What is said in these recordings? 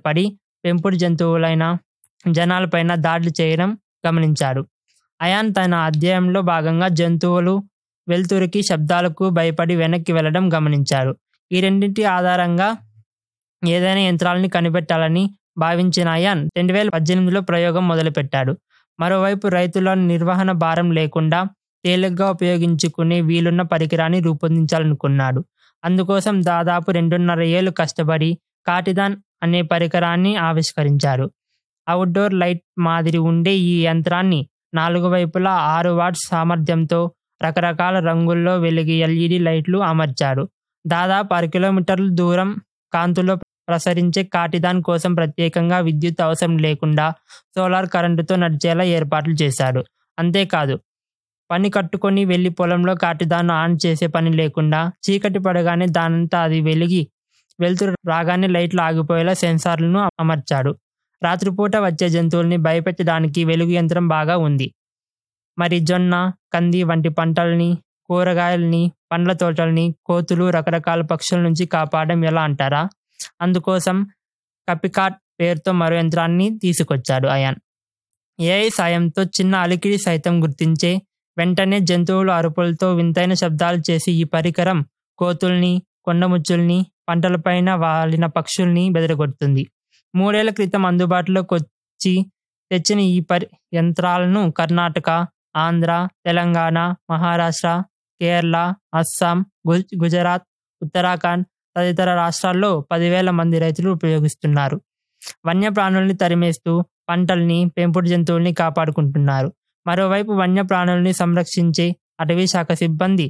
భయపడి పెంపుడు జంతువులైన జనాలపైన దాడులు చేయడం గమనించాడు అయాన్ తన అధ్యయనంలో భాగంగా జంతువులు వెలుతురికి శబ్దాలకు భయపడి వెనక్కి వెళ్ళడం గమనించాడు ఈ రెండింటి ఆధారంగా ఏదైనా యంత్రాలని కనిపెట్టాలని భావించిన అయాన్ రెండు వేల పద్దెనిమిదిలో ప్రయోగం మొదలుపెట్టాడు మరోవైపు రైతుల నిర్వహణ భారం లేకుండా తేలిగ్గా ఉపయోగించుకునే వీలున్న పరికరాన్ని రూపొందించాలనుకున్నాడు అందుకోసం దాదాపు రెండున్నర ఏళ్ళు కష్టపడి కాటిదాన్ అనే పరికరాన్ని ఆవిష్కరించాడు అవుట్డోర్ లైట్ మాదిరి ఉండే ఈ యంత్రాన్ని నాలుగు వైపులా ఆరు వాట్స్ సామర్థ్యంతో రకరకాల రంగుల్లో వెలిగే ఎల్ఈడి లైట్లు అమర్చాడు దాదాపు అర కిలోమీటర్ల దూరం కాంతులో ప్రసరించే కాటిదాన్ కోసం ప్రత్యేకంగా విద్యుత్ అవసరం లేకుండా సోలార్ కరెంటుతో నడిచేలా ఏర్పాట్లు చేశాడు అంతేకాదు పని కట్టుకొని వెళ్లి పొలంలో కాటిదాన్ని ఆన్ చేసే పని లేకుండా చీకటి పడగానే దానంతా అది వెలిగి వెలుతురు రాగానే లైట్లు ఆగిపోయేలా సెన్సార్లను అమర్చాడు రాత్రిపూట వచ్చే జంతువుల్ని భయపెట్టడానికి వెలుగు యంత్రం బాగా ఉంది మరి జొన్న కంది వంటి పంటల్ని కూరగాయల్ని పండ్ల తోటల్ని కోతులు రకరకాల పక్షుల నుంచి కాపాడడం ఎలా అంటారా అందుకోసం కపికాట్ పేరుతో మరో యంత్రాన్ని తీసుకొచ్చాడు అయాన్ ఏఐ సాయంతో చిన్న అలికిడి సైతం గుర్తించే వెంటనే జంతువుల అరుపులతో వింతైన శబ్దాలు చేసి ఈ పరికరం కోతుల్ని కొండముచ్చుల్ని పంటలపైన వాలిన పక్షుల్ని బెదరగొడుతుంది మూడేళ్ల క్రితం అందుబాటులోకి వచ్చి తెచ్చిన ఈ పరి యంత్రాలను కర్ణాటక ఆంధ్ర తెలంగాణ మహారాష్ట్ర కేరళ అస్సాం గు- గుజరాత్ ఉత్తరాఖండ్ తదితర రాష్ట్రాల్లో పదివేల మంది రైతులు ఉపయోగిస్తున్నారు వన్యప్రాణుల్ని తరిమేస్తూ పంటల్ని పెంపుడు జంతువుల్ని కాపాడుకుంటున్నారు మరోవైపు వన్యప్రాణుల్ని సంరక్షించే అటవీ శాఖ సిబ్బంది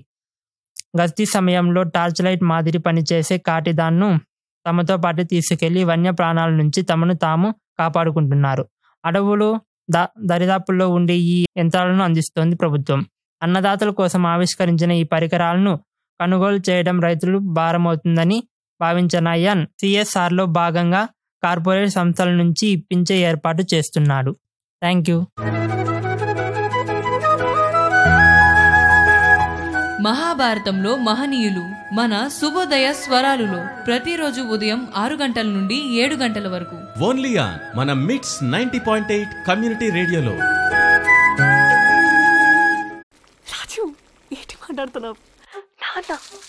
గస్తీ సమయంలో టార్చ్ లైట్ మాదిరి పనిచేసే కాటిదాన్ను తమతో పాటు తీసుకెళ్లి వన్యప్రాణాల నుంచి తమను తాము కాపాడుకుంటున్నారు అడవులు ద దరిదాపుల్లో ఉండే ఈ యంత్రాలను అందిస్తోంది ప్రభుత్వం అన్నదాతల కోసం ఆవిష్కరించిన ఈ పరికరాలను కొనుగోలు చేయడం రైతులు భారమవుతుందని భావించిన అయ్యన్ సిఎస్ఆర్ లో భాగంగా కార్పొరేట్ సంస్థల నుంచి ఇప్పించే ఏర్పాటు చేస్తున్నాడు థ్యాంక్ యూ మహాభారతంలో మహనీయులు మన శుభోదయ స్వరాలులో ప్రతిరోజు ఉదయం ఆరు గంటల నుండి ఏడు గంటల వరకు ఓన్లీ ఆన్ మన మిట్స్ నైన్టీ పాయింట్ ఎయిట్ కమ్యూనిటీ రేడియోలో రాజు ఏంటి మాట్లాడుతున్నావు నాన్న